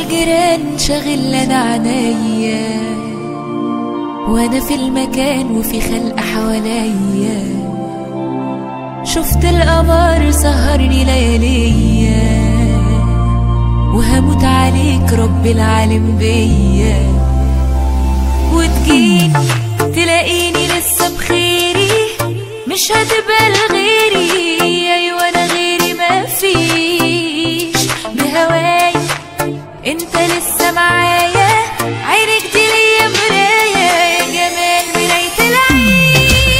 الجيران شغل لنا عنيا وانا في المكان وفي خلق حواليا شفت القمر سهرني لياليا وهموت عليك رب العالم بيا وتجيني تلاقيني لسه بخيري مش هتبقى لغيري ايوه انا غيري ما فيش بهواي انت لسه معايا عينك دي ليا مراية يا جمال مراية العين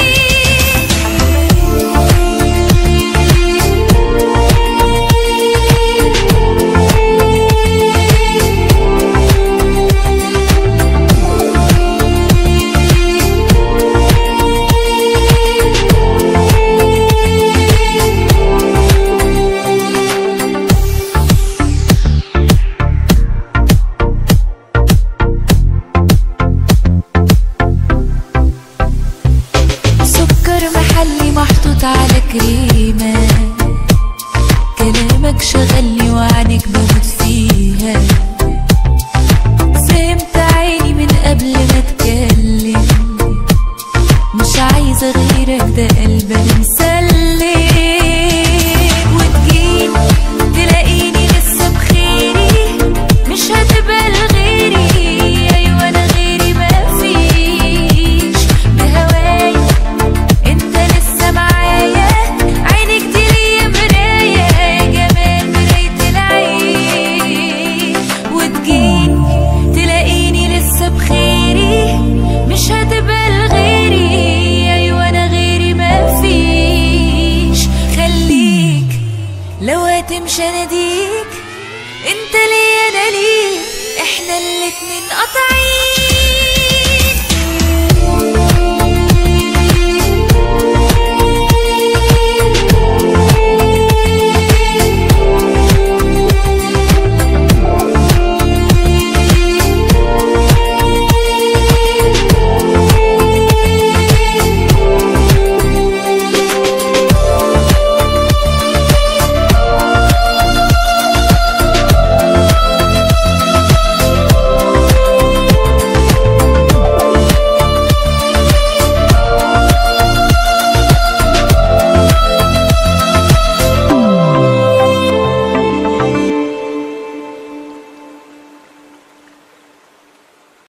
سكر محلي محطوط على كريمة كلامك شغلني وعنك بموت فيها فهمت عيني من قبل ما اتكلم مش عايزة غيرك ده قلبي أنا مسلم وتجيني تلاقيني لسه بخيري مش هتبقى لغيري أيوة أنا غيري ما فيش بهواي انت لسه معايا عينك دي ليا مراية يا جمال مراية العين وتجيني تلاقيني لسه بخيري مش هتبقى لغيري ايوه انا غيري ما فيش خليك لو هتمشي اناديك انت ليا انا ليك احنا الاتنين قطعين